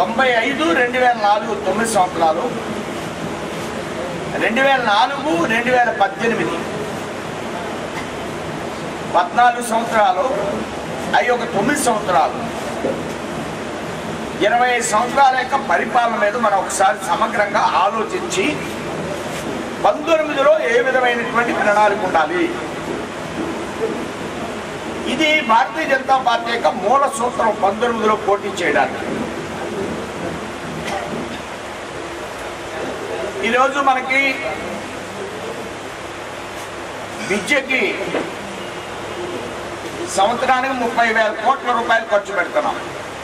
తొంభై ఐదు రెండు వేల నాలుగు తొమ్మిది సంవత్సరాలు రెండు వేల నాలుగు రెండు వేల పద్దెనిమిది పద్నాలుగు సంవత్సరాలు అవి ఒక తొమ్మిది సంవత్సరాలు ఇరవై ఐదు సంవత్సరాల యొక్క పరిపాలన మీద మనం ఒకసారి సమగ్రంగా ఆలోచించి పంతొమ్మిదిలో ఏ విధమైనటువంటి ప్రణాళిక ఉండాలి ఇది భారతీయ జనతా పార్టీ యొక్క మూల సూత్రం పంతొమ్మిదిలో పోటీ చేయడానికి ఈరోజు మనకి విద్యకి సంవత్సరానికి ముప్పై వేల కోట్ల రూపాయలు ఖర్చు పెడుతున్నాం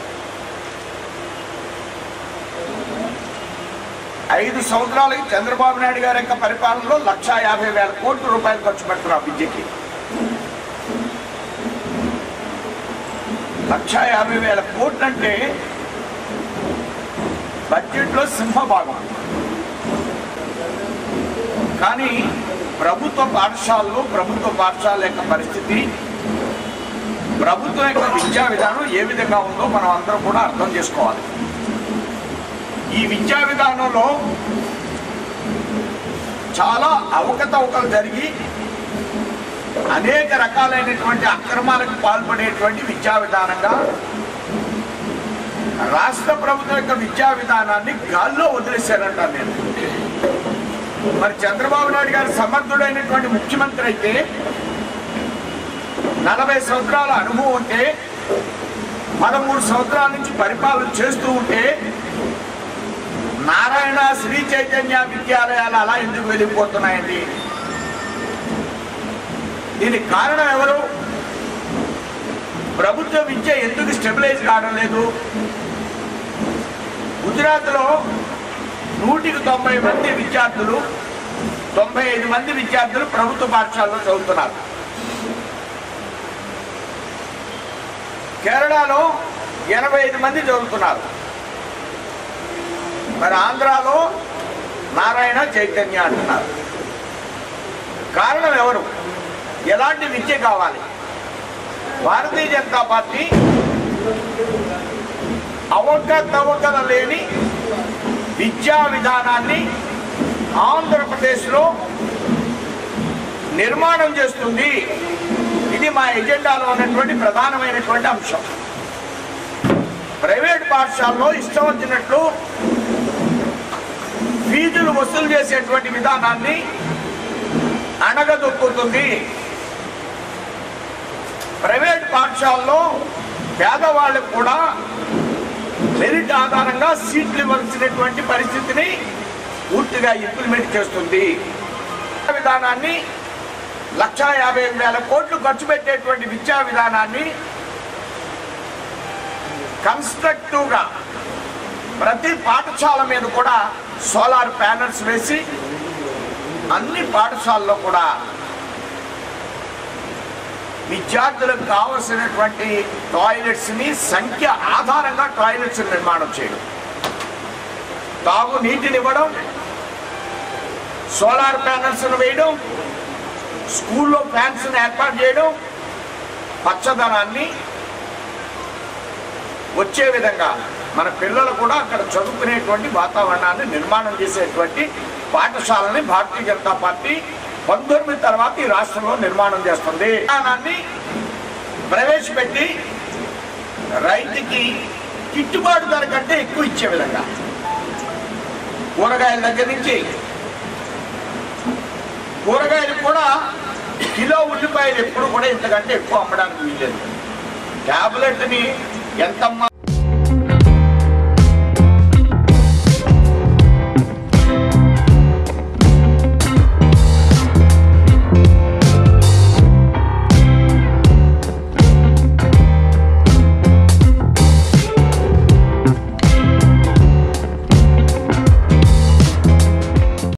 ఐదు సంవత్సరాలకి చంద్రబాబు నాయుడు గారి యొక్క పరిపాలనలో లక్షా యాభై వేల కోట్ల రూపాయలు ఖర్చు పెడుతున్నాం విద్యకి లక్షా యాభై వేల కోట్లు అంటే బడ్జెట్లో సింహభాగం కానీ ప్రభుత్వ పాఠశాలలు ప్రభుత్వ పాఠశాల యొక్క పరిస్థితి ప్రభుత్వం యొక్క విద్యా విధానం ఏ విధంగా ఉందో మనం అందరం కూడా అర్థం చేసుకోవాలి ఈ విద్యా విధానంలో చాలా అవకతవకలు జరిగి అనేక రకాలైనటువంటి అక్రమాలకు పాల్పడేటువంటి విద్యా విధానంగా రాష్ట్ర ప్రభుత్వం యొక్క విద్యా విధానాన్ని గాల్లో వదిలేశారంట నేను మరి చంద్రబాబు నాయుడు గారు సమర్థుడైనటువంటి ముఖ్యమంత్రి అయితే నలభై సంవత్సరాల అనుభవం ఉంటే పదమూడు సంవత్సరాల నుంచి పరిపాలన చేస్తూ ఉంటే నారాయణ శ్రీ చైతన్య విద్యాలయాలు అలా ఎందుకు వెళ్ళిపోతున్నాయండి దీనికి కారణం ఎవరు ప్రభుత్వ విద్య ఎందుకు స్టెబిలైజ్ కావడం లేదు గుజరాత్లో నూటికి తొంభై మంది విద్యార్థులు తొంభై ఐదు మంది విద్యార్థులు ప్రభుత్వ పాఠశాలలో చదువుతున్నారు కేరళలో ఎనభై ఐదు మంది చదువుతున్నారు మరి ఆంధ్రాలో నారాయణ చైతన్య అంటున్నారు కారణం ఎవరు ఎలాంటి విద్య కావాలి భారతీయ జనతా పార్టీ అవకతవకల లేని విద్యా విధానాన్ని ఆంధ్రప్రదేశ్లో నిర్మాణం చేస్తుంది ఇది మా ఎజెండాలో ఉన్నటువంటి ప్రధానమైనటువంటి అంశం ప్రైవేట్ పాఠశాలలో ఇష్టం వచ్చినట్లు ఫీజులు వసూలు చేసేటువంటి విధానాన్ని అణగదొక్కుతుంది ప్రైవేట్ పాఠశాలలో పేదవాళ్ళకు కూడా మెరిట్ ఆధారంగా సీట్లు ఇవ్వాల్సినటువంటి పరిస్థితిని పూర్తిగా ఇంప్లిమెంట్ చేస్తుంది విధానాన్ని లక్షా యాభై వేల కోట్లు ఖర్చు పెట్టేటువంటి విద్యా విధానాన్ని కన్స్ట్రక్టివ్గా ప్రతి పాఠశాల మీద కూడా సోలార్ ప్యానల్స్ వేసి అన్ని పాఠశాలలో కూడా విద్యార్థులకు కావలసినటువంటి టాయిలెట్స్ ని సంఖ్య ఆధారంగా టాయిలెట్స్ నిర్మాణం చేయడం తాగు నీటిని ఇవ్వడం సోలార్ ప్యానల్స్ వేయడం స్కూల్లో ఫ్యాన్స్ ఏర్పాటు చేయడం పచ్చదనాన్ని వచ్చే విధంగా మన పిల్లలు కూడా అక్కడ చదువుకునేటువంటి వాతావరణాన్ని నిర్మాణం చేసేటువంటి పాఠశాలని భారతీయ జనతా పార్టీ పంతొమ్మిది తర్వాత ఈ రాష్ట్రంలో నిర్మాణం చేస్తుంది విధానాన్ని ప్రవేశపెట్టి రైతుకి గిట్టుబాటు ధర కంటే ఎక్కువ ఇచ్చే విధంగా కూరగాయల దగ్గర నుంచి కూరగాయలు కూడా కిలో ఉల్లిపాయలు ఎప్పుడు కూడా ఇంతకంటే ఎక్కువ అమ్మడానికి వీల్లేదు ట్యాబ్లెట్ని ఎంతమ్మా